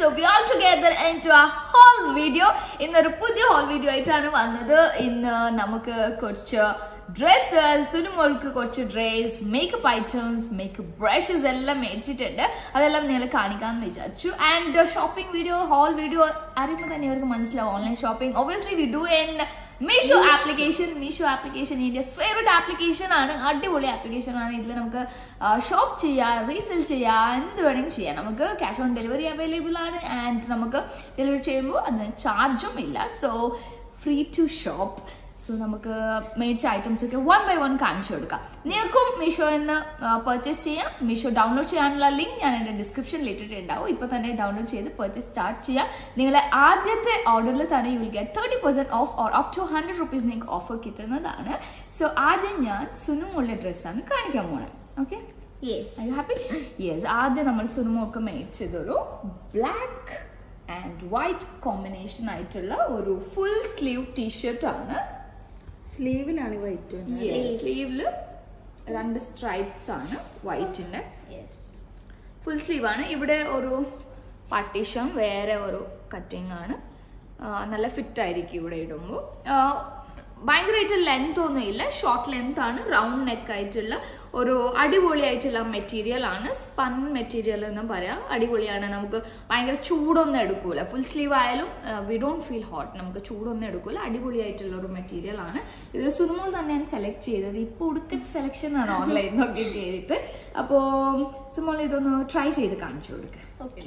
So we all together and to a whole video ഇന്നൊരു പുതിയ whole video ആയിട്ടാണ് വന്നത് ഇന്ന് നമുക്ക് കുറച്ച് ഡ്രസ്സസ് സുനുമോൾക്ക് കുറച്ച് dress makeup items makeup brushes എല്ലാം മേടിച്ചിട്ടുണ്ട് അതെല്ലാം നിങ്ങൾ കാണിക്കാമെന്ന് വിചാരിച്ചു and shopping video haul video അറിയുമ്പോൾ തന്നെ ഇവർക്ക് മനസ്സിലാവും online shopping obviously we do in Meesho application Meesho application India's favourite application ആണ് അടിപൊളി ആപ്ലിക്കേഷൻ ആണ് ഇതിൽ നമുക്ക് ഷോപ്പ് ചെയ്യാം റീസെൽ ചെയ്യാം എന്ത് വേണമെങ്കിലും ചെയ്യാം നമുക്ക് ക്യാഷ് ഓൺ ഡെലിവറി അവൈലബിൾ ആണ് ആൻഡ് നമുക്ക് ഡെലിവറി ചെയ്യുമ്പോൾ അതിന് ചാർജും ഇല്ല so free to shop so നമുക്ക് മേടിച്ച ഐറ്റംസ് ഒക്കെ വൺ ബൈ വൺ കാണിച്ചു കൊടുക്കാം നിങ്ങൾക്കും മീഷോ എന്ന് പർച്ചേസ് ചെയ്യാം മീഷോ ഡൗൺലോഡ് ചെയ്യാനുള്ള ലിങ്ക് ഞാൻ എൻ്റെ ഡിസ്ക്രിപ്ഷനിൽ ഇട്ടിട്ടുണ്ടാവും ഇപ്പോൾ തന്നെ ഡൗൺലോഡ് ചെയ്ത് പർച്ചേസ് സ്റ്റാർട്ട് ചെയ്യാം നിങ്ങളെ ആദ്യത്തെ ഓർഡറിൽ തന്നെ you will get thirty percent off or up to hundred rupees നിങ്ങൾക്ക് ഓഫർ കിട്ടുന്നതാണ് സോ ആദ്യം ഞാൻ സുനുമുള്ള ഡ്രസ്സാണ് കാണിക്കാൻ പോണത് ഓക്കെ യെസ് ഹാപ്പി യെസ് ആദ്യം നമ്മൾ സുനുമൊക്കെ മേടിച്ചതൊരു ബ്ലാക്ക് ആൻഡ് വൈറ്റ് കോമ്പിനേഷൻ ആയിട്ടുള്ള ഒരു ഫുൾ സ്ലീവ് ടീഷർട്ട് ആണ് സ്ലീവിലാണ് വൈറ്റ് സ്ലീവില് രണ്ട് സ്ട്രൈപ്സ് ആണ് വൈറ്റിന്റെ യെസ് ഫുൾ സ്ലീവ് ആണ് ഇവിടെ ഒരു പാർട്ടീഷൻ വേറെ ഒരു കട്ടിങ് ആണ് ആ, നല്ല ഫിറ്റ് ആയിരിക്കും ഇവിടെ ഇടുമ്പോൾ ഭയങ്കരമായിട്ട് ലെങ്ത് ഒന്നും ഇല്ല ഷോർട്ട് ലെങ്ത് ആണ് റൗണ്ട് നെക്ക് ആയിട്ടുള്ള ഒരു അടിപൊളിയായിട്ടുള്ള മെറ്റീരിയൽ ആണ് സ്പൺ മെറ്റീരിയൽ എന്ന് പറയാം അടിപൊളിയാണ് നമുക്ക് ഭയങ്കര ചൂടൊന്നും എടുക്കൂല ഫുൾ സ്ലീവ് ആയാലും വി ഡോണ്ട് ഫീൽ ഹോട്ട് നമുക്ക് ചൂടൊന്നും എടുക്കൂല അടിപൊളിയായിട്ടുള്ള ഒരു മെറ്റീരിയൽ ആണ് ഇത് സുനുമോൾ തന്നെയാണ് സെലക്ട് ചെയ്തത് ഇപ്പോൾ ഉടുക്കറ്റ് സെലക്ഷൻ ആണ് ഓൺലൈനിൽ നോക്കി കയറിയിട്ട് അപ്പോൾ സുമോൾ ഇതൊന്ന് ട്രൈ ചെയ്ത് കാണിച്ചു കൊടുക്കുക okay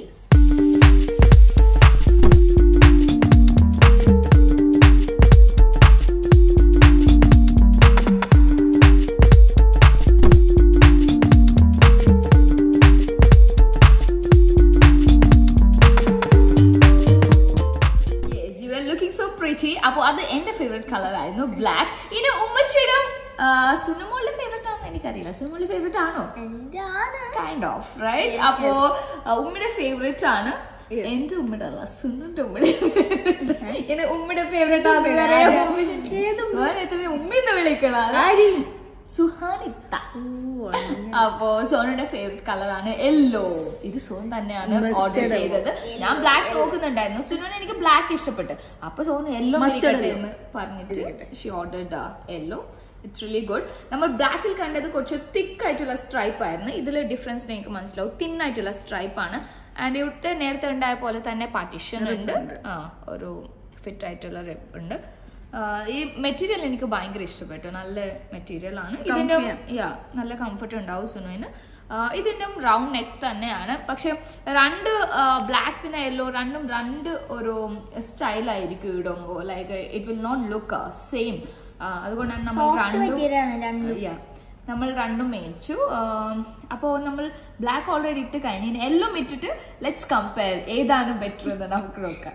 yes you are looking so pretty അപ്പോൾ അത് എന്റെ ഫേവറേറ്റ് കളർ ആയിരുന്നു ബ്ലാക്ക് ഇനി ഉമ്മച്ചിയുടെ സുനുമോളുടെ ഫേവറേറ്റ് ആണെന്ന് എനിക്കറിയില്ല സുനുമോളുടെ ഫേവറേറ്റ് ആണോ എന്താണ് കൈൻഡ് ഓഫ് റൈറ്റ് അപ്പോ ആ, ഉമ്മയുടെ ഫേവറേറ്റ് ആണ് Yes. എന്റെ ഉമ്മയുടെ അല്ല സുനുന്റെ ഉമ്മയുടെ ഇനി ഉമ്മയുടെ ഫേവറേറ്റ് ആണ് സുഹാനിത്തനെ ഉമ്മയെന്ന് വിളിക്കണം ആരി? സുഹാനിത്ത അപ്പോ സോനയുടെ ഫേവറേറ്റ് കളറാണ് യെല്ലോ ഇത് സോൻ തന്നെയാണ് Mustard ഓർഡർ ചെയ്തത് ഞാൻ ബ്ലാക്ക് നോക്കുന്നുണ്ടായിരുന്നു സുനുവിന് എനിക്ക് ബ്ലാക്ക് ഇഷ്ടപ്പെട്ടു അപ്പൊ സോന് യെല്ലോ Mustard എന്ന് പറഞ്ഞിട്ട് she ordered yellow it's really good നമ്മൾ ബ്ലാക്കിൽ കണ്ടത് കുറച്ച് തിക്ക് ആയിട്ടുള്ള സ്ട്രൈപ്പ് ആയിരുന്നു ഇതിൽ ഡിഫറൻസ് നിങ്ങൾക്ക് മനസ്സിലാവും തിൻ ആയിട്ടുള്ള സ്ട്രൈപ്പ് ആണ് ആൻഡ് ഇവിടുത്തെ നേരത്തെ ഉണ്ടായ പോലെ തന്നെ പാർട്ടീഷൻ ഉണ്ട് ആ ഒരു ഫിറ്റ് ആയിട്ടുള്ള റിപ്പ് ഉണ്ട് ആ, ഈ മെറ്റീരിയൽ എനിക്ക് ഭയങ്കര ഇഷ്ടപ്പെട്ടു നല്ല മെറ്റീരിയൽ ആണ് ഇതിന്റെ യാ നല്ല കംഫർട്ട് ഉണ്ടാവും സുനുവിന് ആ, ഇതിന്റെ റൗണ്ട് നെക്ക് തന്നെയാണ് പക്ഷെ രണ്ട് ബ്ലാക്ക് പിന്നെ യെല്ലോ രണ്ടും രണ്ട് ഒരു സ്റ്റൈലായിരിക്കും ഇടുമ്പോൾ like it will not look same അതുകൊണ്ടാണ് നമ്മൾ സോഫ്റ്റ് രണ്ടും മെറ്റീരിയലാണ് രണ്ടും Yeah. നമ്മൾ രണ്ടും മേടിച്ചു അപ്പോൾ നമ്മൾ ബ്ലാക്ക് ഓൾറെഡി ഇട്ട് കഴിഞ്ഞ് ഇനി എല്ലാം ഇട്ടിട്ട് ലെറ്റ്സ് കമ്പയർ ഏതാണ് ബെറ്റർ എന്ന് നമുക്ക് നോക്കാം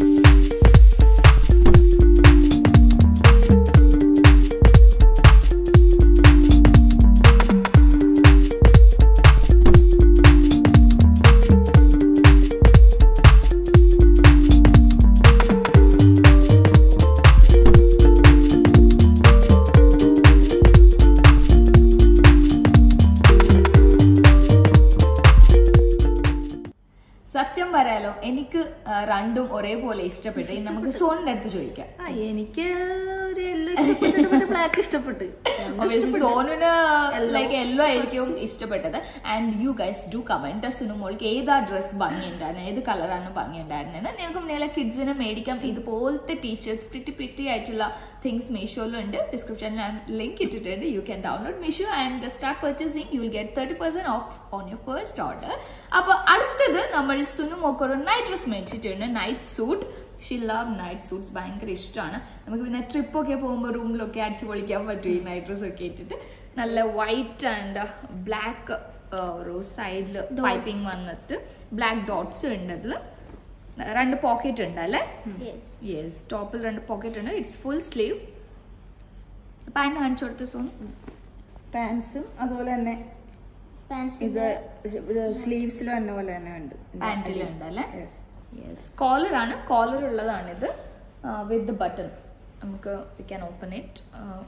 സത്യം പറയാലോ എനിക്ക് ആ, രണ്ടും ഒരേപോലെ ഇഷ്ടപ്പെട്ടു ഇനി നമുക്ക് സോണിന്റെ അടുത്ത് ചോദിക്കാം ആ എനിക്ക് ഒരു യെല്ലോ ഇഷ്ടപ്പെട്ടിട്ട് ഒരു ബ്ലാക്ക് ഇഷ്ടപ്പെട്ടു Obviously, സോനുന് ലൈക്ക് യെല്ലോ ആയിരിക്കും ഇഷ്ടപ്പെട്ടത് and you guys do comment സുനുമോൾക്ക് ഏതാ ഡ്രസ് ഭംഗിയുണ്ടായിരുന്നു ഏത് കളറാണ് ഭംഗിയുണ്ടായിരുന്നത് നിങ്ങൾക്കും നിങ്ങളെ കിഡ്സിന് മേടിക്കാം ഇതുപോലത്തെ ടീഷർട്സ് പ്രിറ്റി പ്രിറ്റി ആയിട്ടുള്ള തിങ്സ് മീഷോയിലും ഉണ്ട് ഡിസ്ക്രിപ്ഷനിൽ ഞാൻ ലിങ്ക് ഇട്ടിട്ടുണ്ട് you can download Meesho and start purchasing you will get thirty percent off on your first order അപ്പൊ അടുത്തത് നമ്മൾ സുനുമോക്ക് ഒരു നൈറ്റ് ഡ്രസ് മേടിച്ചിട്ടുണ്ട് night suit she love night suits ഭയങ്കര ഇഷ്ടമാണ് നമുക്ക് പിന്നെ ട്രിപ്പൊക്കെ പോകുമ്പോൾ റൂമിലൊക്കെ അടിച്ച് പൊളിക്കാൻ പറ്റും ഈ നൈറ്റ് ഡ്രസ് ഒക്കെ ഇട്ടിട്ട് നല്ല വൈറ്റ് ആൻഡ് ബ്ലാക്ക് ഒരു സൈഡിൽ പൈപ്പിംഗ് വന്നിട്ട് ബ്ലാക്ക് ഡോട്ട്സ് ഉണ്ട് അതിൽ രണ്ട് പോക്കറ്റ് ഉണ്ട് അല്ലേ യെസ് യെസ് ടോപ്പിൽ രണ്ട് പോക്കറ്റ് ഉണ്ട് ഇറ്റ്സ് ഫുൾ സ്ലീവ് പാൻറ് കാണിച്ചു കൊടുത്ത സോണു പാൻസും അതുപോലെ തന്നെ പാൻസ് ഇത് സ്ലീവ്സിലും എന്നെ പോലെ തന്നെ ഉണ്ട് പാൻറ്റിലുണ്ട് അല്ലേ Yes. യെസ് കോളർ ആണ് കോളർ ഉള്ളതാണിത് വിത്ത് ബട്ടൺ നമുക്ക് we can open it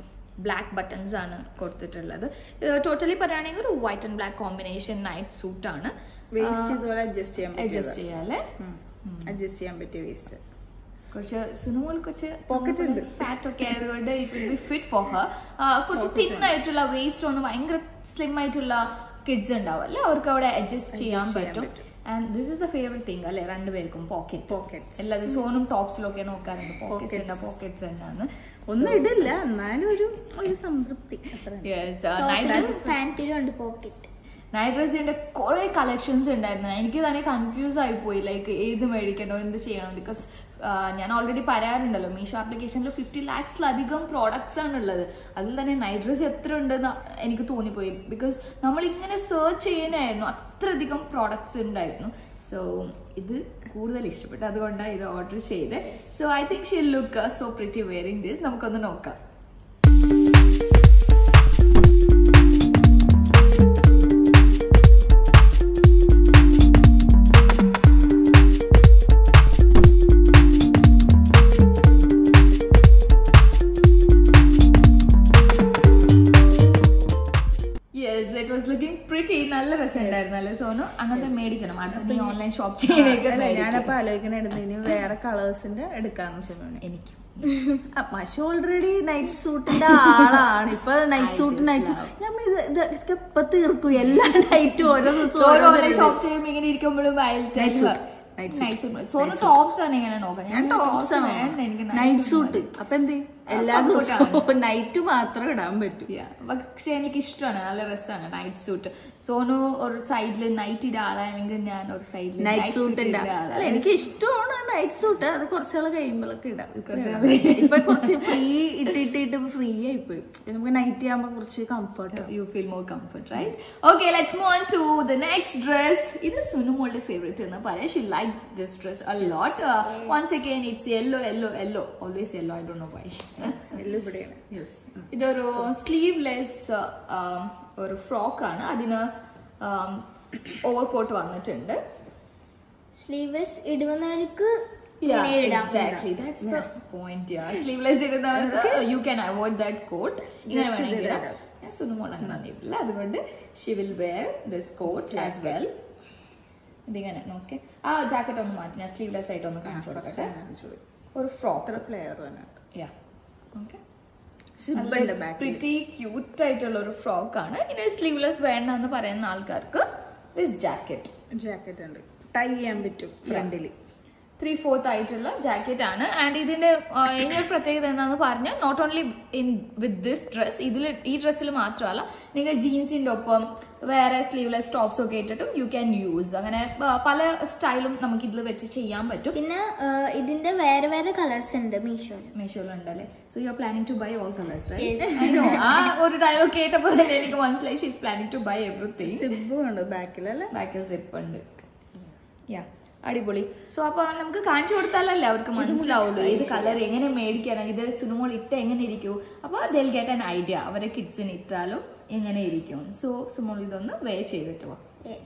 black buttons ആണ് കൊടുത്തിട്ടുള്ളത് ടോട്ടലി പറയുകയാണെങ്കിൽ ഒരു white and black combination night suit ആണ് വേസ്റ്റ് ഇതുപോലെ അഡ്ജസ്റ്റ് ചെയ്യാൻ അഡ്ജസ്റ്റ് പറ്റിയ ചെയ്യാല്ലേ അഡ്ജസ്റ്റ് ചെയ്യാൻ പറ്റിയ വേസ്റ്റ് കുറച്ച് സുനുമോൾ കുറച്ച് Pocket ഉണ്ട്. ഫാറ്റ് ഒക്കെ ആയതുകൊണ്ട് it will be fit for her കുറച്ച് തിൻ ആയിട്ടുള്ള വേസ്റ്റ് ഒന്ന് ഭയങ്കര സ്ലിം ആയിട്ടുള്ള കിഡ്സ് ഉണ്ടാവും അല്ലേ അവർക്ക് അവിടെ അഡ്ജസ്റ്റ് ചെയ്യാൻ ചെയ്യാൻ പറ്റും and this is the favourite thing അല്ലേ രണ്ടുപേർക്കും പോക്കറ്റ് Pockets. എല്ലാ ദിവസവും ടോപ്സിലൊക്കെ നോക്കാറുണ്ട് പോക്കറ്റ്സ് Pockets. ഉണ്ട് പോക്കറ്റ്സ് ഉണ്ടാന്ന് ഒന്നും ഇടില്ല എന്നാലും ഒരു ഒരു സംതൃപ്തി അത്ര തന്നെ. യെസ് നൈറ്റ് ഡ്രസ് പാന്റിലും ഉണ്ട് പോക്കറ്റ് നൈറ്റ് ഡ്രസ്സിന്റെ കുറെ കളക്ഷൻസ് ഉണ്ടായിരുന്നു എനിക്ക് തന്നെ കൺഫ്യൂസ് ആയി പോയി ലൈക്ക് ഏത് മേടിക്കണോ എന്ത് ചെയ്യണം ബിക്കോസ് ഞാൻ ഓൾറെഡി പറയാറുണ്ടല്ലോ മീഷോ ആപ്ലിക്കേഷനിൽ ഫിഫ്റ്റി ലാക്സിലധികം പ്രോഡക്ട്സ് ആണ് ഉള്ളത് അതിൽ തന്നെ നൈറ്റ് ഡ്രസ് എത്ര ഉണ്ടെന്ന് എനിക്ക് തോന്നിപ്പോയി ബിക്കോസ് നമ്മൾ ഇങ്ങനെ സെർച്ച് ചെയ്യാനായിരുന്നു അത്രയധികം പ്രോഡക്ട്സ് ഉണ്ടായിരുന്നു സോ ഇത് കൂടുതൽ ഇഷ്ടപ്പെട്ടു അതുകൊണ്ടാണ് ഇത് ഓർഡർ ചെയ്ത് so I think she look so pretty wearing this നമുക്കൊന്ന് നോക്കാം yes it was looking pretty നല്ല രസമുണ്ടായിരുന്നു അല്ലേ സോനു അങ്ങനത്തെ മേടിക്കണം അടുത്ത നീ ഓൺലൈൻ ഷോപ്പ് ചെയ്യാനൊക്കെ അല്ല മേടിക്കണം. ഞാനപ്പോ ആലോചിക്കണായിരുന്നു ഇനി വേറെ കളേഴ്സിന്റെ എടുക്കാന്ന് സുമോനെ എനിക്ക് മഷ ഓൾറെഡി നൈറ്റ് സൂട്ടിന്റെ ആളാണ് ഇപ്പൊ നൈറ്റ് സൂട്ട് നൈറ്റ് നമ്മൾ ഇത് ഇത് ഇതൊക്കെ ഇപ്പൊ തീർക്കും എല്ലാ നൈറ്റും ഓരോ ദിവസവും സോനു ഓരോ ഓൺലൈൻ തരം ഷോപ്പ് ചെയ്യുമ്പോൾ ഇങ്ങനെ ഇരിക്കുമ്പോഴും Night suit. Night suit. Sonu tops ആണ് ഇങ്ങനെ നോക്കാം ഞാൻ ടോപ്സ് ആണ് വേണ്ട എനിക്ക് നൈറ്റ് സൂട്ട് അപ്പൊ എന്ത് ചെയ്യും? എല്ലാ comfort ദിവസവും നൈറ്റ് മാത്രം ഇടാൻ പറ്റും Yeah. പക്ഷെ എനിക്ക് ഇഷ്ടമാണ് നല്ല രസമാണ് നൈറ്റ് സൂട്ട് സോനു ഒരു സൈഡിൽ നൈറ്റ് ഇട ആളാണെങ്കിൽ ഞാൻ ഒരു സൈഡിൽ നൈറ്റ് സൂട്ടിന്റെ അല്ല എനിക്ക് ഇഷ്ടമാണ് നൈറ്റ് സൂട്ട് അത് കുറച്ചാൾ കഴിയുമ്പോഴൊക്കെ ഇടാം ഇപ്പൊ കുറച്ചാള് ഇടാം. ഇപ്പൊ കുറച്ച് ഫ്രീ ഇട്ടിട്ട് ഫ്രീ ആയിപ്പോയി ഇപ്പൊ നമുക്ക് നൈറ്റ് ചെയ്യുമ്പോ കുറച്ച് comfort you feel more comfort, right? Okay, let's move on to the next dress. ഇത് സുനുമോളുടെ ഫേവറേറ്റ് എന്ന് പറയാം she like this dress a lot once again it's yellow yellow yellow always yellow I ഡോ know why എല്ലാം ഇവിടെയാണ് yes ഇതൊരു sleeveless ഒരു frock ആണ് അതിന് ഓവർ കോട്ട് വന്നിട്ടുണ്ട് സ്ലീവ്ലെസ് ഇടുന്നവർക്ക് Yeah, ഇങ്ങനെ ഇടാം exactly. That's the point. Yeah, sleeveless ഇടുന്നവർക്ക് you can avoid that coat. ഇങ്ങനെ Just വേണമെങ്കിൽ ഇത് ഇടാം. ഞാൻ സുനുമോൾ അങ്ങനെ വന്നിട്ടില്ല അതുകൊണ്ട് she will wear this coat as well ഇതിങ്ങനെ നോക്കെ ആ ജാക്കറ്റ് ഒന്ന് മാറ്റി ഞാൻ സ്ലീവ്ലെസ് ആയിട്ട് ഒന്ന് കാണിച്ചു കൊടുക്കട്ടെ ഒരു ഫ്രോക്ക് അത്ര ഫ്ലെയർ തന്നെ യാ ഓക്കെ സിബിന്റെ ബാക്കിൽ പ്രിറ്റി ക്യൂട്ട് ആയിട്ടുള്ള ഒരു ഫ്രോക്ക് ആണ് ഇനി സ്ലീവ്ലെസ് വേണ്ട എന്ന് പറയുന്ന ആൾക്കാർക്ക് ദിസ് ജാക്കറ്റ് ജാക്കറ്റ് ഉണ്ട് ടൈ ചെയ്യാൻ പറ്റും ഫ്രണ്ടില് ത്രീ ഫോർത്ത് ആയിട്ടുള്ള ജാക്കറ്റ് ആണ് ആൻഡ് ഇതിന്റെ ആ, ഇനിയൊരു പ്രത്യേകത എന്താണെന്ന് പറഞ്ഞാൽ not only in with this dress ഇതിൽ ഈ ഡ്രസ്സിൽ മാത്രമല്ല നിങ്ങൾ ജീൻസിന്റെ ഒപ്പം വേറെ സ്ലീവ്ലെസ് ടോപ്സ് ഒക്കെ ഇട്ടിട്ടും യു ക്യാൻ യൂസ് അങ്ങനെ ആ, പല സ്റ്റൈലും നമുക്ക് ഇതിൽ വെച്ച് ചെയ്യാൻ പറ്റും പിന്നെ ആ, ഇതിന്റെ വേറെ വേറെ കളേഴ്സ് ഉണ്ട് മീഷോയിൽ മീഷോയിലുണ്ടല്ലേ so you are planning to buy all colours Yes. ആ ഒരു ഡയലോഗ് കേട്ടപ്പോൾ തന്നെ എനിക്ക് മനസ്സിലായി she's planning to buy everything സിബും ഉണ്ട് ബാക്കിൽ അല്ലേ ബാക്കിൽ സിപ്പ് ഉണ്ട് യാ അടിപൊളി സോ അപ്പൊ നമുക്ക് കാണിച്ചു കൊടുത്താലല്ലേ അവർക്ക് മനസ്സിലാവുള്ളൂ ഏത് കളർ എങ്ങനെ മേടിക്കാനോ ഇത് സുനുമോൾ ഇട്ട എങ്ങനെ ഇരിക്കൂ അപ്പൊ ദിൽ ഗെറ്റ് ആൻ ഐഡിയ അവരെ കിഡ്സിന് ഇട്ടാലും എങ്ങനെ ഇരിക്കും സോ സുമോൾ ഇതൊന്ന് വേ ചെയ്തിട്ട് വാ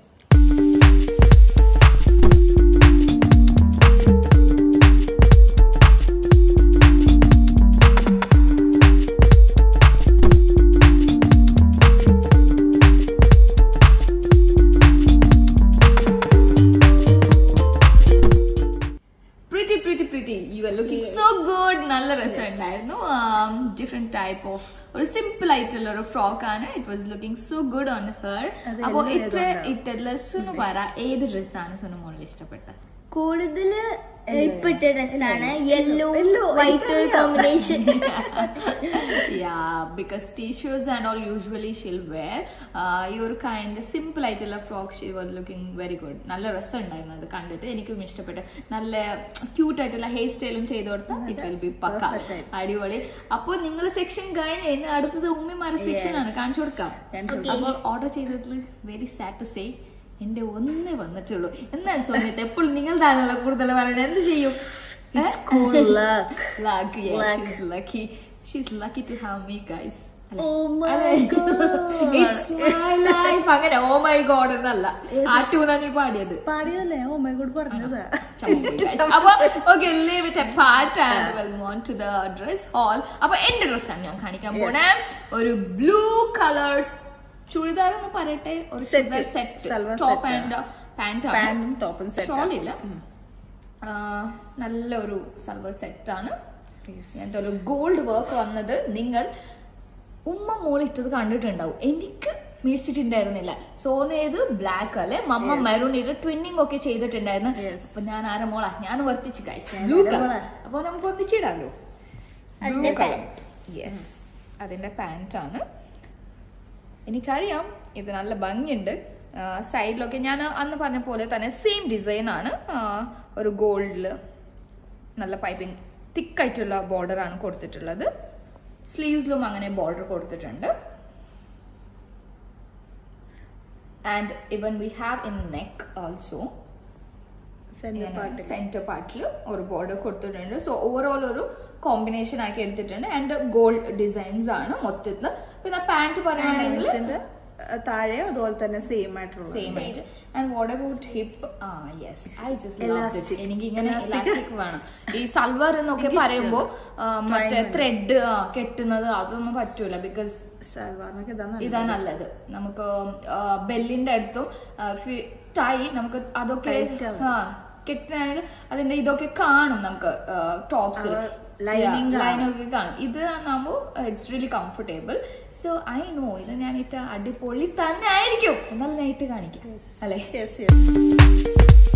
pretty pretty pretty you are looking so good നല്ല രസം ഉണ്ടായിരുന്നു ഡിഫറെന്റ് ടൈപ്പ് ഓഫ് ഒരു സിമ്പിൾ ആയിട്ടുള്ള ഒരു ഫ്രോക്ക് ആണ് it was looking so good on her അത് അപ്പൊ എല്ലാം ഇത്ര ഏതുകൊണ്ടാ? ഇട്ടതിൽ സുനു പറ ഏത് ഡ്രസ്സാണ് സുനു മോളിൽ ഇഷ്ടപ്പെട്ടത് കൂടുതല് ഇപ്പൊ ഇട്ട ഡ്രസ്സാണ് യെല്ലോ Yellow, വൈറ്റ് എനിക്കറിയാം. Combination yeah because t-shirts and all usually she'll wear uh, ഈ ഒരു കൈൻഡ് സിമ്പിൾ ആയിട്ടുള്ള frock she was looking very good നല്ല രസം ഉണ്ടായിരുന്നു അത് കണ്ടിട്ട് എനിക്കും ഇഷ്ടപ്പെട്ടു നല്ല ക്യൂട്ട് ആയിട്ടുള്ള ഹെയർ സ്റ്റൈലും ചെയ്ത് കൊടുത്താൽ it will be pakka Perfect ആയിട്ട്. അടിപൊളി അപ്പൊ നിങ്ങളെ സെക്ഷൻ കഴിഞ്ഞ് ഇനി അടുത്തത് ഉമ്മിമാര സെക്ഷൻ ആണ് കാണിച്ചു കൊടുക്കാം കാണിച്ചു കൊടുക്കാം. അപ്പൊ ഓർഡർ ചെയ്തതിൽ വെരി സാഡ് ടു സേ എന്റെ ഒന്നേ വന്നിട്ടുള്ളൂ എന്നാ സോനിത്ത് എപ്പോഴും നിങ്ങളുടെയാണല്ലോ കൂടുതൽ പറയണത് എന്ത് ചെയ്യും It's cool luck. Luck, yeah, Luck. she's lucky. She's lucky to have me, guys. Oh my God. It's my life അങ്ങനെ ഓ മൈ ഗോഡ് എന്നല്ല ആ ട്യൂണാണ് ഈ പാടിയത് പാടിയതല്ലേ ഓ മൈ ഗോഡ് പറഞ്ഞതാ അപ്പൊ okay leave it part and welcome to the dress haul അപ്പൊ എന്റെ ഡ്രസ്സാണ് ഞാൻ കാണിക്കാൻ പോണേ ഒരു ബ്ലൂ കളർ ചുരിദാർ എന്ന് പറയട്ടെ ഒരു Set. Set Salwar top set and pant പാന്റും ടോപ്പും സെറ്റ് ഷോളില്ല നല്ലൊരു സൽവർ സെറ്റാണ് അങ്ങനത്തെ ഒരു ഗോൾഡ് വർക്ക് വന്നത് നിങ്ങൾ ഉമ്മ മോളിട്ടത് കണ്ടിട്ടുണ്ടാവും എനിക്ക് മേടിച്ചിട്ടുണ്ടായിരുന്നില്ല സോനേത് ബ്ലാക്ക് അല്ലെ മമ്മ മെറൂൺ ഇത് ട്വിന്നിങ് ഒക്കെ ചെയ്തിട്ടുണ്ടായിരുന്നു Yes. അപ്പൊ ഞാൻ ആരെ മോളാ ഞാൻ വർത്തിച്ച് കഴിച്ചു ബ്ലൂ കളർ മോളാ. അപ്പൊ നമുക്ക് ഒന്നിച്ചിടാലോ അതിന്റെ യെസ് അതിന്റെ പാന്റ് ആണ് എനിക്കറിയാം ഇത് നല്ല ഭംഗിയുണ്ട് സൈഡിലൊക്കെ ഞാൻ അന്ന് പറഞ്ഞ പോലെ തന്നെ സെയിം ഡിസൈൻ ആണ് ആ, ഒരു ഗോൾഡിൽ നല്ല പൈപ്പിംഗ് തിക്കായിട്ടുള്ള ബോർഡർ ആണ് കൊടുത്തിട്ടുള്ളത് സ്ലീവ്സിലും അങ്ങനെ ബോർഡർ കൊടുത്തിട്ടുണ്ട് and even we have in neck also centre part centre പാർട്ടിൽ ഒരു ബോർഡർ കൊടുത്തിട്ടുണ്ട് സോ ഓവറോൾ ഒരു കോമ്പിനേഷൻ ആക്കി എടുത്തിട്ടുണ്ട് ആൻഡ് ഗോൾഡ് ഡിസൈൻസ് ആണ് മൊത്തത്തിൽ പിന്നെ പാന്റ് പറയുകയാണെങ്കിൽ താഴെ അതുപോലെ തന്നെ സെയിം ആയിട്ടുള്ള സെയിം ആയിട്ട് ആൻഡ് വാട്ട് അബൌട്ട് ഹിപ്പ് ആ yes I just love Elastic. എനിക്ക് ഇങ്ങനെ Elastic. ഇലാസ്റ്റിക് വേണം ഈ സൽവാർ എന്നൊക്കെ പറയുമ്പോൾ മറ്റേ ത്രെഡ് ത്രെഡ് അതൊന്നും പറ്റൂല ബിക്കോസ് സൽവാറിനൊക്കെ ഇതാണ് ഇതാ നല്ലത് നമുക്ക് ബെല്ലിന്റെ അടുത്തും ടൈ നമുക്ക് അതൊക്കെ Tight ആവും. ആ കെട്ടാണെങ്കിൽ അതിന്റെ ഇതൊക്കെ കാണും നമുക്ക് ടോപ്സിൽ ആ, lining കാണും. ലൈനൊക്കെ കാണും ഇത് ആകുമ്പോൾ it's really comfortable so I know ഇത് ഞാൻ ഇട്ട അടിപൊളി തന്നെ ആയിരിക്കും എന്നാൽ ഞാൻ ഇട്ട് കാണിക്കാം അല്ലേ yes yes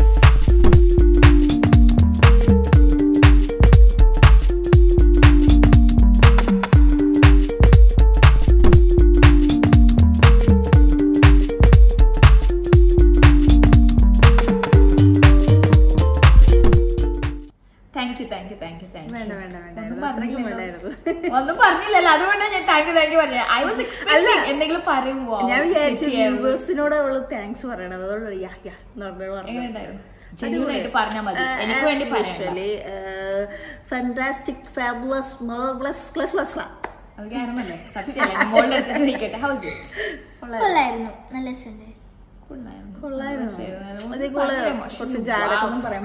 thank you thank you thank you thank വേണ്ട യു വേണ്ട വേണ്ട ഒന്നും ഇത് അത്രയ്ക്കും പറഞ്ഞില്ലല്ലോ. വേണ്ടായിരുന്നു ഒന്നും പറഞ്ഞില്ലല്ലോ അതുകൊണ്ടാണ് ഞാൻ താങ്ക് യു താങ്ക് യു പറഞ്ഞത് ഐ വാസ് എക്സ്പെക്ടിങ് എന്തെങ്കിലും പറയുമ്പോ ഞാൻ വിചാരിച്ചു വ്യൂവേഴ്സിനോട് അവള് താങ്ക്സ് പറയണത് അതുകൊണ്ട് യാ യാ എന്ന് പറഞ്ഞു പറഞ്ഞു എങ്ങനെയുണ്ടായിരുന്നു ജെന്യൂൻ ആയിട്ട് പറഞ്ഞാൽ മതി എനിക്ക് വേണ്ടി പറയണ്ട fantastic fabulous marvellous class class അത് കാരണമല്ലേ സത്യമല്ലേ മോളുടെ അടുത്ത് ചോദിക്കട്ടെ ഹൗസ് ഇറ്റ് കൊള്ളായിരുന്നു നല്ല രസമുണ്ട് കൊള്ളായിരുന്നു. അതേ കൂടെ കുറച്ച് ജാടകൊന്നും പറയാൻ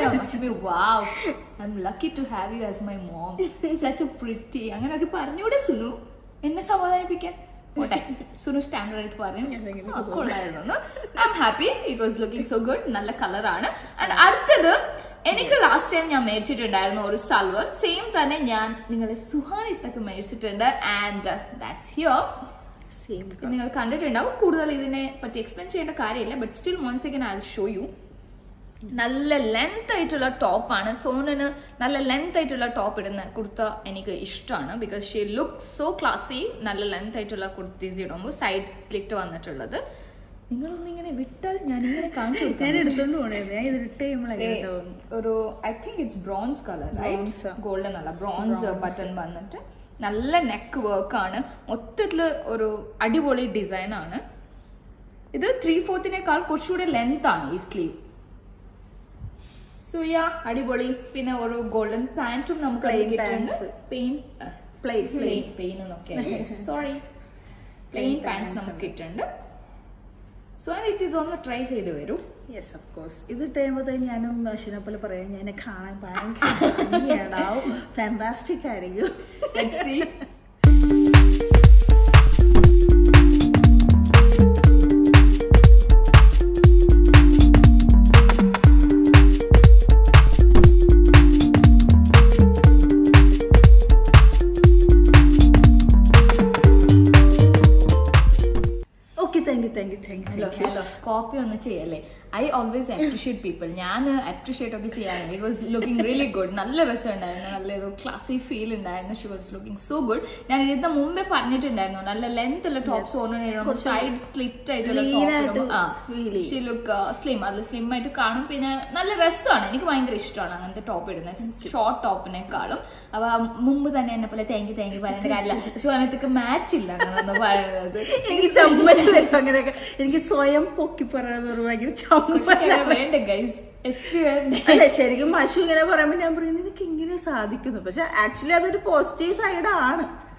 lucky to have you as my mom such pretty അങ്ങനെയൊക്കെ പറഞ്ഞൂടെ സുനു എന്നെ സമാധാനിപ്പിക്കാൻ പോട്ടെ സുനു സ്റ്റാൻഡേർഡ് ആയിട്ട് പറഞ്ഞു "ആ, കൊള്ളായിരുന്നു I am happy it was looking so good നല്ല കളറാണ് ആൻഡ് അടുത്തത് എനിക്ക് ലാസ്റ്റ് ടൈം ഞാൻ മേടിച്ചിട്ടുണ്ടായിരുന്നു ഒരു സൽവർ സെയിം തന്നെ ഞാൻ നിങ്ങളെ സുഹാനിത്തൊക്കെ മേടിച്ചിട്ടുണ്ട് ആൻഡ് ദാറ്റ്സ് ഹിയർ സെയിം ഇത് നിങ്ങൾ കണ്ടിട്ടുണ്ടാവും കൂടുതൽ ഇതിനെ പറ്റി എക്സ്പ്ലെയിൻ ചെയ്യേണ്ട കാര്യമില്ല but still one second I show you നല്ല ലെങ്ത് ആയിട്ടുള്ള ടോപ്പാണ് സോനന് നല്ല ലെങ്ത് ആയിട്ടുള്ള ടോപ്പ് ഇടുന്ന കുർത്ത എനിക്ക് ഇഷ്ടമാണ് because she look so classy നല്ല ലെങ്ത് ആയിട്ടുള്ള കുർത്തീസ് ഇടുമ്പോൾ സൈഡ് സ്ലിറ്റ് വന്നിട്ടുള്ളത് നിങ്ങളൊന്ന് ഇങ്ങനെ വിട്ടാൽ ഞാൻ ഇങ്ങനെ കാണിച്ചു ഞാൻ കൊടുക്കാം എടുത്തോണ്ട് പോണേന്ന് ഞാൻ ഇതിട്ട് കഴിയുമ്പോഴേ ഒരു I think it's bronze colour Bronze. Golden അല്ല ബ്രോൺസ് ബട്ടൺ വന്നിട്ട് നല്ല നെക്ക് വർക്കാണ് മൊത്തത്തില് ഒരു അടിപൊളി ഡിസൈൻ ആണ് ഇത് ത്രീ ഫോർത്തിനേക്കാൾ കുറച്ചുകൂടി ലെങ്ത് ആണ് ഈ സ്ലീവ് സോ യാ അടിപൊളി പിന്നെ ഒരു ഗോൾഡൻ പാന്റും നമുക്ക് Plain കിട്ടുന്നുണ്ട് pants. Pain plain plain pain എന്നൊക്കെ സോറി പ്ലെയിൻ പാൻസ് നമുക്ക് കിട്ടുന്നുണ്ട് സോ ഇത് ഇതൊന്ന് ട്രൈ ചെയ്ത് വരൂ യെസ് ഓഫ് കോഴ്സ് ഇത് കഴിയുമ്പോഴത്തേക്ക് ഞാനും അശ്വിനെ പോലെ പറയാം ഞാൻ കാണാൻ ഭയങ്കര ഫാന്റാസ്റ്റിക് ആയിരിക്കും Let's see. Okay thank you thank you thank hello you hello copy ഒന്ന് ചെയ്യല്ലേ ഐ ഓൾവേസ് അപ്രീഷിയേറ്റ് പീപ്പിൾ ഞാൻ അപ്രീഷിയേറ്റ് ഒക്കെ ചെയ്യാറുണ്ട് it was looking really good നല്ല രസം ഉണ്ടായിരുന്നു നല്ലൊരു ക്ലാസി ഫീൽ ഉണ്ടായിരുന്നു she was looking so good ഞാൻ ഇതിന് മുമ്പേ പറഞ്ഞിട്ടുണ്ടായിരുന്നു നല്ല ലെങ്ത് ഉള്ള ടോപ്സ് ഓണോ സൈഡ് സ്ലിറ്റ് ആയിട്ടുള്ള Lean ആയിട്ട് ടോപ്പ് feel ചെയ്യും. ഷി ലുക്ക് സ്ലിം അതിൽ സ്ലിം ആയിട്ട് കാണും പിന്നെ നല്ല രസമാണ് എനിക്ക് ഭയങ്കര ഇഷ്ടമാണ് അങ്ങനത്തെ ടോപ്പ് ഇടുന്നത് ഷോർട്ട് ടോപ്പിനെക്കാളും അപ്പൊ മുമ്പ് തന്നെ എന്നെ പോലെ തേങ്ങി തേങ്ങി പറയേണ്ട കാര്യമില്ല സോ അതിനകത്തേക്ക് മാച്ച് ഇല്ല അങ്ങനെ ഒന്ന് പറയുന്നത് എനിക്ക് ചമ്മൽ വരും അങ്ങനെയൊക്കെ എനിക്ക് സ്വയം പൊക്കി പറയുന്നത് ഭയങ്കര ചമ്മലാണ് വേണ്ട ഗൈസ് എസ് പി വേണ്ട അല്ല ശരിക്കും മഷു ഇങ്ങനെ പറയുമ്പോൾ ഞാൻ പറയും നിനക്ക് ഇങ്ങനെ സാധിക്കുന്നു പക്ഷെ ആക്ച്വലി അതൊരു പോസിറ്റീവ് സൈഡ് ആണ്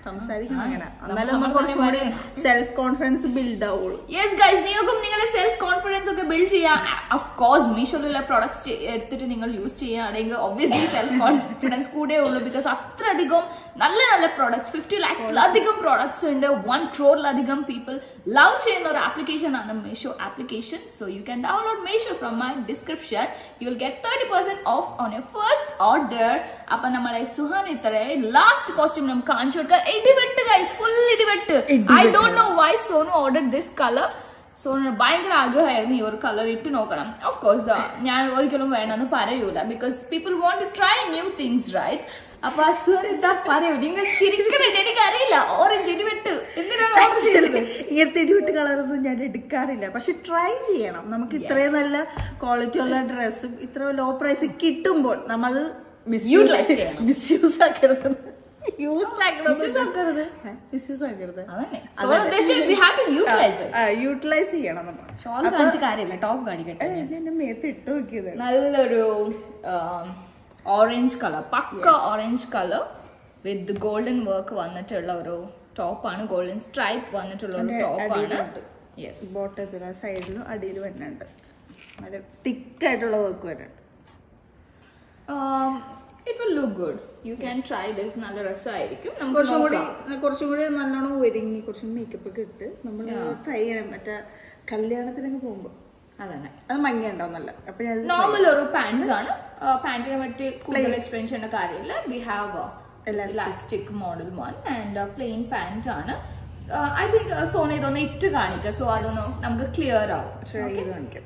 സംസാരിക്കണം അങ്ങനെ നമ്മൾ- എന്നാലും നമ്മൾ നമുക്ക് കുറച്ചും കൂടി പറയണം. സെൽഫ് കോൺഫിഡൻസ് ബിൽഡ് ആവുള്ളൂ യെസ് ഗൈസ് നിങ്ങൾക്കും നിങ്ങളുടെ സെൽഫ് കോൺഫിഡൻസ് ഒക്കെ ബിൽഡ് ചെയ്യാം ഓഫ് കോഴ്സ് മീഷോയിലുള്ള പ്രൊഡക്ട്സ് എടുത്തിട്ട് നിങ്ങൾ യൂസ് ചെയ്യുകയാണെങ്കിൽ ഒബ്വിയസ്ലി സെൽഫ് കോൺഫിഡൻസ് കൂടെ ഉള്ളൂ ബിക്കോസ് അത്രയധികം നല്ല നല്ല പ്രോഡക്ട്സ് ഫിഫ്റ്റി ലാക്സിലധികം പ്രോഡക്ട്സ് ഉണ്ട് വൺ ക്രോറിലധികം പീപ്പിൾ ലവ് ചെയ്യുന്ന ഒരു ആപ്ലിക്കേഷൻ ആണ് Meesho application so you can download Meesho from my description you will get thirty percent off on your first order അപ്പൊ നമ്മളെ സുഹാൻ ഇത്ര ലാസ്റ്റ് കോസ്റ്റ്യൂം നമുക്ക് കാണിച്ചു കൊടുക്കാം ഇടിവെട്ട് ഗൈസ് ഫുൾ ഇടിവെട്ട് I don't know why Sonu order this colour Sonu ഭയങ്കര ആഗ്രഹമായിരുന്നു ഈ ഒരു കളർ ഇട്ട് നോക്കണം ഓഫ് കോഴ്സ് ഞാൻ ഒരിക്കലും വേണമെന്ന് പറയൂല because people want to try new things right അപ്പൊ ആ സുനിത പറയൂ നിങ്ങൾ ചിരിക്കണുണ്ട് എനിക്കറിയില്ല ഓറഞ്ച് ഇടിവെട്ട് എന്തിനാണ് ഓർഡർ ചെയ്തത് ഇങ്ങനത്തെ ഇടിവിട്ട് കളറൊന്നും ഞാൻ എടുക്കാറില്ല പക്ഷെ ട്രൈ ചെയ്യണം നമുക്ക് ഇത്രയും നല്ല ക്വാളിറ്റി ഉള്ള ഡ്രസ്സും ഇത്ര ലോ പ്രൈസ് കിട്ടുമ്പോൾ നമ്മളത് Utilize ചെയ്യണം. മിസ്യൂസ് ആക്കരുത് യൂസ് Misuse ആക്കരുത്. മിസ്യൂസ് ആക്കരുത് അതന്നെ സോനു ഉദ്ദേശിച്ച we have to utilise utilise ചെയ്യണം നമ്മൾ ഷോൾ കാണിച്ച കാര്യമില്ല ടോപ്പ് കാണിക്കട്ടെ എന്റെ മേത്ത് ഇട്ട് നോക്കിയത് നല്ലൊരു orange colour pakka orange colour with golden work വന്നിട്ടുള്ള ഒരു ടോപ്പാണ് ഗോൾഡൻ സ്ട്രൈപ്പ് വന്നിട്ടുള്ള ഒരു അതിന്റെ ടോപ്പാണ് അടിയിലുണ്ട്. യെസ് ബോട്ടത്തിലും സൈഡിലും അടിയിലും വരുന്നുണ്ട് നല്ല തിക്കായിട്ടുള്ള വർക്ക് വരുന്നുണ്ട് it will look good you can try this നല്ല രസമായിരിക്കും നമുക്ക് കുറച്ചും കൂടി നോക്കാം. കുറച്ചും കൂടി നല്ലോണം ഒരുങ്ങി കുറച്ചും മേക്കപ്പ് ഒക്കെ ഇട്ട് നമ്മൾ ട്രൈ ചെയ്യണം മറ്റേ കല്യാണത്തിനൊക്കെ പോകുമ്പോൾ അതന്നെ അത് മഞ്ഞ ഉണ്ടാവും നല്ല അപ്പൊ ഞാൻ ഇത് നോർമൽ ഒരു പാൻസ് ആണ് പാന്റിനെ പറ്റി കൂടുതൽ എക്സ്പ്ലെയിൻ ചെയ്യേണ്ട കാര്യമില്ല we have elastic model one and plain pant ആണ് ഐ തിങ്ക് സോന ഇതൊന്ന് ഇട്ട് കാണിക്കുക സോ അതൊന്ന് നമുക്ക് ക്ലിയർ ആവും try ചെയ്ത് കാണിക്കാം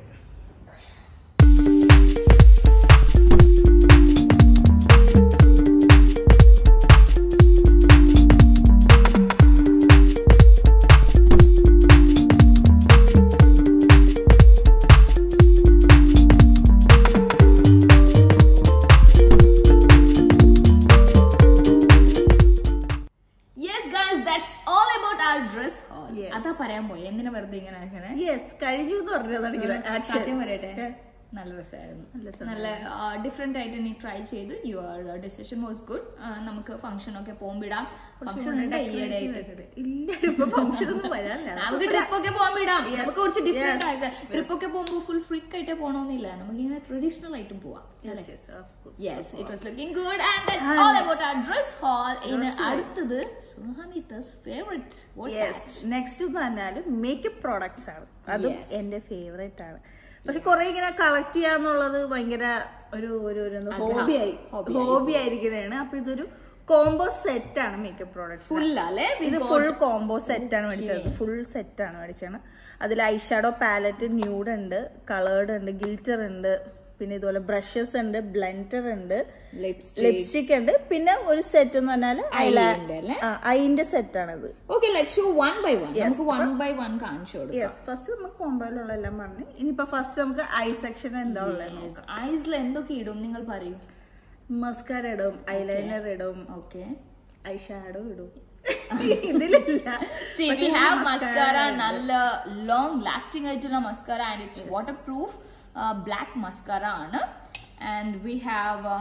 yes guys that's all about our dress haul Yes. അതാ പറയാൻ പോയി എന്തിനാ വെറുതെ ഇങ്ങനെ ആക്കണേ യെസ് കഴിഞ്ഞു എന്ന് പറഞ്ഞതാണ് ആക്ഷൻ സത്യം പറയട്ടെ നല്ല രസമായിരുന്നു നല്ല നല്ല ഡിഫറെന്റ് ആയിട്ട് നീ ട്രൈ ചെയ്തു യുവർ ഡിസിഷൻ വാസ് ഗുഡ് നമുക്ക് ഫംഗ്ഷൻ ഒക്കെ പോകുമ്പിടാം ഫംഗ്ഷൻ ഉണ്ട് ഈയിടെ ആയിട്ട് ഇല്ല ഇപ്പൊ ഫംഗ്ഷൻ ഒന്നും വരാനില്ല നമുക്ക് ട്രിപ്പ് ഒക്കെ പോകാൻ വിടാം Yes, നമുക്ക് കുറച്ച് ഡിഫറെന്റ് yes, ആയിട്ട് ട്രിപ്പ് ഒക്കെ പോകുമ്പോൾ ഫുൾ ഫ്രീക്ക് ആയിട്ട് പോകണമെന്നില്ല നമുക്ക് ഇങ്ങനെ ട്രഡീഷണൽ ആയിട്ടും പോവാം Yes, yes, of course. Yes it was looking good and that's all about our dress haul ഇനി അടുത്തത് സുഹാനിതസ് ഫേവറേറ്റ് യെസ് നെക്സ്റ്റ് എന്ന് പറഞ്ഞാല് മേക്കപ്പ് പ്രോഡക്ട്സ് ആണ് അതും Yes. എന്റെ ഫേവറേറ്റ് ആണ് പക്ഷെ കുറെ ഇങ്ങനെ കളക്ട് ചെയ്യാന്നുള്ളത് ഭയങ്കര ഒരു ഒരു ഒരു ഹോബിയായി Hobby ഹോബി ആയിരിക്കുന്നതാണ് അപ്പൊ ഇതൊരു കോംബോ സെറ്റ് ആണ് മേക്കപ്പ് പ്രോഡക്ട്സ് ഫുൾ അല്ലേ ഇത് ഫുൾ കോംബോ സെറ്റ് ആണ് മേടിച്ചത് ഫുൾ സെറ്റ് ആണ് മേടിച്ചത് അതിൽ ഐഷാഡോ പാലറ്റ് ന്യൂഡ് ഉണ്ട് കളേർഡ് ഉണ്ട് ഗിൽറ്റർ ഉണ്ട് പിന്നെ ഇതുപോലെ ബ്രഷസ് ഉണ്ട് ബ്ലെൻഡർ ഉണ്ട് ലിപ്സ്റ്റിക് ലിപ്സ്റ്റിക് ഉണ്ട് പിന്നെ ഒരു സെറ്റ് എന്ന് പറഞ്ഞാല് Eyeliner അല്ലേ? ഐന്റെ സെറ്റ് ആണിത് okay let's show one by one നമുക്ക് വൺ ബൈ വൺ കാണിച്ചു കൊടുക്കാം യെസ് ഫസ്റ്റ് നമുക്ക് കോമ്പോയിലുള്ള എല്ലാം പറഞ്ഞു ഇനിയിപ്പോ ഫസ്റ്റ് നമുക്ക് ഐ സെക്ഷൻ എന്താ ഉള്ളത് ഐസിൽ എന്തൊക്കെ ഇടും നിങ്ങൾ പറയൂ മസ്കാര ഇടും ഐലൈനർ ഇടും ഓക്കെ ഐ ഷാഡോ ഇടും ഇതിലില്ല See, we have mascara, നല്ല ലോങ് ലാസ്റ്റിംഗ് ആയിട്ടുള്ള mascara and it's waterproof black mascara ആണ് ആൻഡ് വി ഹാവ്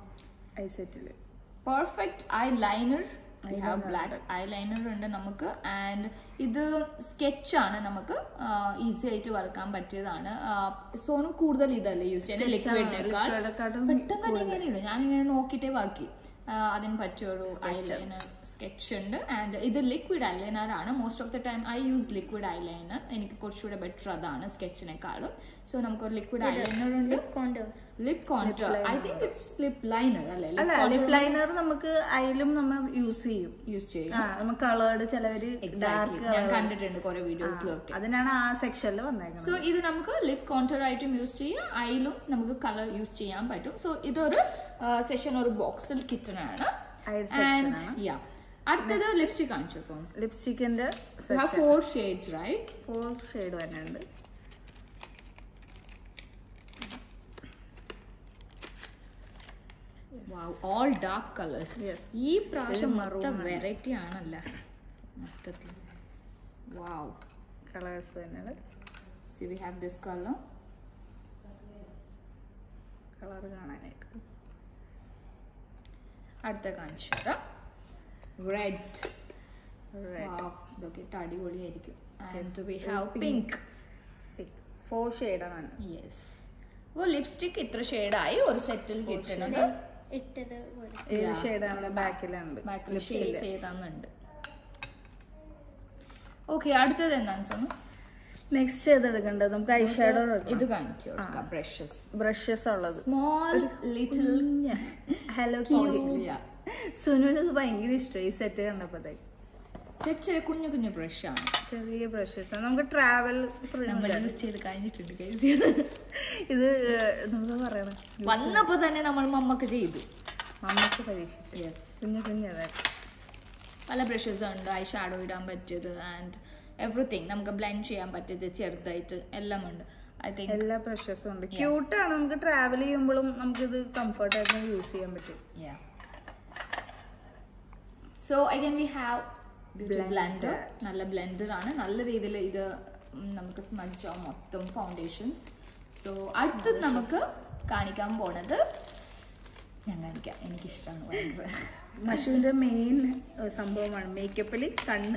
ഐ സെറ്റില് perfect eye liner we have black eye liner ഉണ്ട് നമുക്ക് ആൻഡ് ഇത് സ്കെച്ച് ആണ് നമുക്ക് ഈസി ആയിട്ട് വരക്കാൻ പറ്റിയതാണ് സോനും കൂടുതൽ ഇതല്ലേ യൂസ് ചെയ്യുന്നത് ലിക്വിഡിനേക്കാൾ liquid-നെക്കാട്ടും പെട്ടെന്ന് തന്നെ ഇങ്ങനെ ഇടും ഞാനിങ്ങനെ നോക്കിയിട്ടേ ബാക്കി ആ, അതിന് പറ്റിയൊരു ഐലൈനർ സ്കെച്ച് ഉണ്ട് ആൻഡ് ഇത് ലിക്വിഡ് ഐലൈനർ ആണ് most of the time I use liquid eyeliner എനിക്ക് കുറച്ചുകൂടെ ബെറ്റർ അതാണ് സ്കെച്ചിനെക്കാളും സോ നമുക്കൊരു ലിക്വിഡ് ഐലൈനർ ഉണ്ട് contour lip contour I think it's lip liner അല്ലേ അല്ല ലിപ് ലൈനർ നമുക്ക് അതിലും നമ്മൾ യൂസ് ചെയ്യും യൂസ് ചെയ്യും ആ നമുക്ക് കളേർഡ് ചിലവര് Exactly. ഡാർക്ക് ഞാൻ കണ്ടിട്ടുണ്ട് കുറെ വീഡിയോസിലൊക്കെ അതിനാണ് ആ സെക്ഷനിൽ വന്നേക്കുന്നത് സോ ഇത് നമുക്ക് ലിപ് കോൺടർ ആയിട്ടും യൂസ് ചെയ്യാം ഐലും നമുക്ക് കളർ യൂസ് ചെയ്യാൻ പറ്റും സോ ഇതൊരു സെഷൻ ഒരു ബോക്സിൽ കിട്ടണാണ് Eye section യാ അടുത്തത് ലിപ്സ്റ്റിക് കാണിച്ചു സോ ലിപ്സ്റ്റിക്കിന്റെ four shades right four shade വരുന്നുണ്ട് ഓൾ ഡാർക്ക് കളേഴ്സ് Yes. ഈ പ്രാവശ്യം മൊത്തം വെറൈറ്റി ആണല്ല മൊത്തത്തിൽ വാവ് കളേഴ്സ് വരുന്നത് see we have this colour colour കാണാനായിട്ട് അടുത്ത കാണിച്ചു തരാം റെഡ് Red. Wow, ഇതൊക്കെ ഇട്ട് അടിപൊളിയായിരിക്കും and we have pink four ഷെയ്ഡാണ് യെസ് അപ്പോൾ ലിപ്സ്റ്റിക് ഇത്ര ഷെയ്ഡായി ഒരു സെറ്റിൽ കിട്ടുന്നത് ഇട്ടത് പോലെ ഏത് ഷെയ്ഡാണ് ബാക്കിലുണ്ട് ബാക്കിൽ ഷെയ്ഡ് ചെയ്താന്നുണ്ട് ഓക്കെ അടുത്തത് എന്താന്ന് സോണു നെക്സ്റ്റ് ഏതെടുക്കണ്ടത് നമുക്ക് ഐ ഷാഡോ ഇത് കാണിച്ചു ബ്രഷസ് ബ്രഷസ് ഉള്ളത് സ്മോൾ ലിറ്റിൽ ഹലോ സുനുവിന് ഇത് ഭയങ്കര ഇഷ്ടമായി ഈ സെറ്റ് കണ്ടപ്പോഴത്തേക്ക് ചെറിയ കുഞ്ഞു കുഞ്ഞു ബ്രഷാണ് ചെറിയ ബ്രഷസ് നമുക്ക് ട്രാവൽ നമ്മൾ യൂസ് ചെയ്ത് കഴിഞ്ഞിട്ടുണ്ട് guys. ഇത് നമുക്ക് പറയണം വന്നപ്പോ തന്നെ നമ്മൾ മമ്മക്ക് ചെയ്തു മമ്മക്ക് പരീക്ഷിച്ചു യെസ് കുഞ്ഞു കുഞ്ഞു അതായത് പല ബ്രഷസ് ഉണ്ട് ഐ ഷാഡോ ഇടാൻ പറ്റിയത് ആൻഡ് എവറിത്തിങ് നമുക്ക് ബ്ലെൻഡ് ചെയ്യാൻ പറ്റിയത് ചെറുതായിട്ട് എല്ലാം ഉണ്ട് ഐ തിങ്ക് എല്ലാ ബ്രഷസും ഉണ്ട് ക്യൂട്ടാണ് നമുക്ക് ട്രാവൽ ചെയ്യുമ്പോഴും നമുക്കിത് കംഫർട്ടായിട്ട് യൂസ് ചെയ്യാൻ പറ്റും Yeah. So again we have beauty blender. നല്ല ബ്ലെൻഡർ ആണ് നല്ല രീതിയിൽ ഇത് ഉം നമുക്ക് സ്മജ് ആവും മൊത്തം ഫൗണ്ടേഷൻസ് സോ അടുത്തത് നമുക്ക് കാണിക്കാൻ പോണത് ഞാൻ കാണിക്കാം എനിക്കിഷ്ടമാണ് ഭയങ്കര മഷുവിന്റെ മെയിൻ സംഭവമാണ് മേക്കപ്പിൽ കണ്ണ്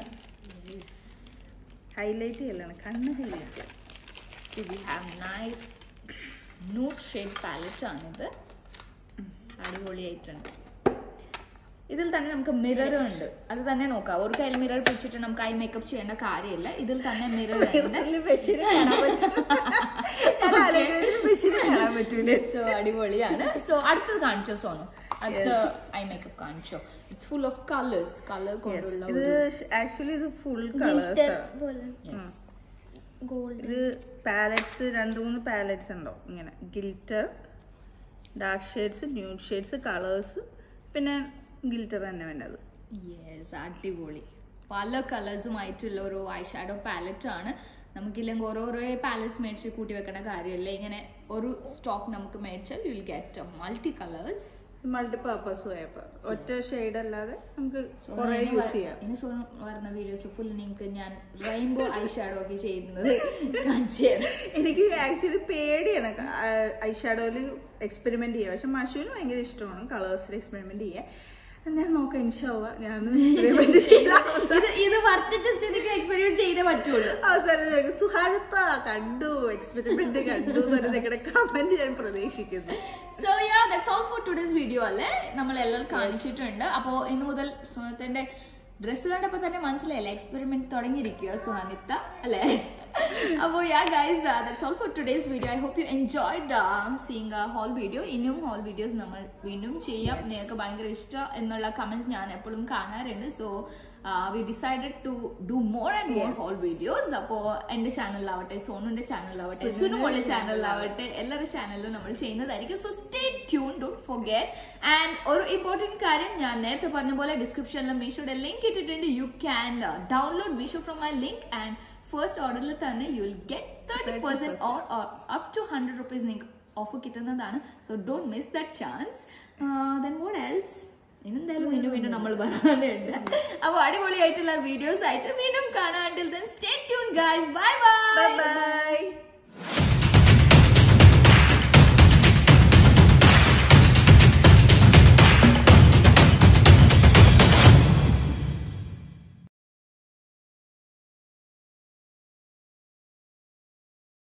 ഹൈലൈറ്റ് ചെയ്യലാണ് കണ്ണ് highlight we have nice nude shade palette ആണിത് അടിപൊളിയായിട്ടുണ്ട് ഇതിൽ തന്നെ നമുക്ക് മിറർ ഉണ്ട് അത് തന്നെ നോക്കാം ഒരു കയ്യിൽ മിറർ പിടിച്ചിട്ട് നമുക്ക് ഐ മേക്കപ്പ് ചെയ്യേണ്ട കാര്യമില്ല ഇതിൽ തന്നെ മിറർ ഉണ്ട് ബഷീർ കാണാൻ പറ്റും ഞാൻ ആലോചിക്കുന്നത് ബഷീർ കാണാൻ പറ്റൂലേ സോ അടിപൊളിയാണ് സോ അടുത്തത് കാണിച്ചോ സോനു അടുത്ത ഐ മേക്കപ്പ് കാണിച്ചോ it's full of colours colour കൊണ്ടുള്ള ഇത് ആക്ച്വലി ഇത് ഫുൾ കളേഴ്സ് പോലെ യെസ് ഗോൾഡ് ഇത് പാലറ്റ്സ് രണ്ട് മൂന്ന് പാലറ്റ്സ് ഉണ്ടാവും ഇങ്ങനെ glitter dark shades nude shades colours പിന്നെ ഗിൽറ്റർ തന്നെ വേണ്ടത് യെസ് അടിപൊളി പല കളേഴ്സുമായിട്ടുള്ള ഒരു ഐ ഷാഡോ പാലറ്റ് ആണ് നമുക്കില്ലെങ്കിൽ ഓരോരോ പാലറ്റ്സ് മേടിച്ച് കൂട്ടി വെക്കേണ്ട കാര്യമില്ല ഇങ്ങനെ ഒരു സ്റ്റോക്ക് നമുക്ക് മേടിച്ചാൽ you will get multi colours multi പർപ്പസും ആയപ്പോ ഒറ്റ ഷെയ്ഡ് അല്ലാതെ നമുക്ക് കുറെ യൂസ് ചെയ്യാം ഇനി സോ വരുന്ന വീഡിയോസ് ഫുൾ നിങ്ങൾക്ക് ഞാൻ റെയിൻബോ ഐ ഷാഡോ ഒക്കെ ചെയ്യുന്നത് കാണിച്ചു തരാം എനിക്ക് ആക്ച്വലി പേടിയാണ് ഐ ഷാഡോയിൽ എക്സ്പെരിമെന്റ് ചെയ്യാൻ പക്ഷെ മഷുവിന് ഭയങ്കര ഇഷ്ടമാണ് കളേഴ്സിൽ എക്സ്പെരിമെന്റ് ചെയ്യാൻ ഞാൻ നോക്കാം ഇൻഷാല്ല ഞാൻ എക്സ്പെരിമെന്റ് ചെയ്ത ഇത് ഇത് വർത്തിച്ച സ്ഥിതിക്ക് എക്സ്പെരിമെന്റ് ചെയ്തേ പറ്റുള്ളൂ അവസാനം ചോദിക്കും, സുഹാരത്ത കണ്ടു എക്സ്പെരിമെന്റ് കണ്ടു എന്ന് നിങ്ങളുടെ കമന്റ് ഞാൻ പ്രതീക്ഷിക്കുന്നു so ya that's all for today's video അല്ലേ നമ്മൾ എല്ലാം കാണിച്ചിട്ടുണ്ട് അപ്പോ ഇന്ന് മുതൽ സുഹൃത്തിന്റെ ഡ്രസ്സ് കണ്ടപ്പോ തന്നെ മനസ്സിലായില്ലേ എക്സ്പെരിമെന്റ് തുടങ്ങിയിരിക്കുക സുഹാനിത്ത അല്ലേ അപ്പോൾ ya guys that's all for today's video I hope you enjoyed seeing a haul video ഇനിയും ഹോൾ വീഡിയോസ് നമ്മൾ വീണ്ടും ചെയ്യാം നിങ്ങൾക്ക് ഭയങ്കര ഇഷ്ടം എന്നുള്ള കമന്റ്സ് ഞാൻ എപ്പോഴും കാണാറുണ്ട് so we decided to do more and more haul videos അപ്പോൾ എൻ്റെ ചാനലിലാവട്ടെ സോനുന്റെ ചാനലിലാവട്ടെ സുനുമോളുടെ ചാനലിലാവട്ടെ എല്ലാവരുടെ ചാനലിലും നമ്മൾ ചെയ്യുന്നതായിരിക്കും so stay tune don't forget and ഒരു ഇമ്പോർട്ടൻറ്റ് കാര്യം ഞാൻ നേരത്തെ പറഞ്ഞ പോലെ ഡിസ്ക്രിപ്ഷനിൽ മീഷോയുടെ ലിങ്ക് ഇട്ടിട്ടുണ്ട് you can download Meesho from my link and first ഓർഡറിൽ തന്നെ you will get thirty percent or up to hundred rupees നിങ്ങൾക്ക് ഓഫർ കിട്ടുന്നതാണ് so don't miss that chance then what else ഇനെന്തായാലും വീണ്ടും വീണ്ടും നമ്മൾ പറയാനുണ്ട് അപ്പോൾ അടിപൊളിയായിട്ടുള്ള വീഡിയോസ് ആയിട്ട് വീണ്ടും കാണാൻ stay tune guys bye bye bye by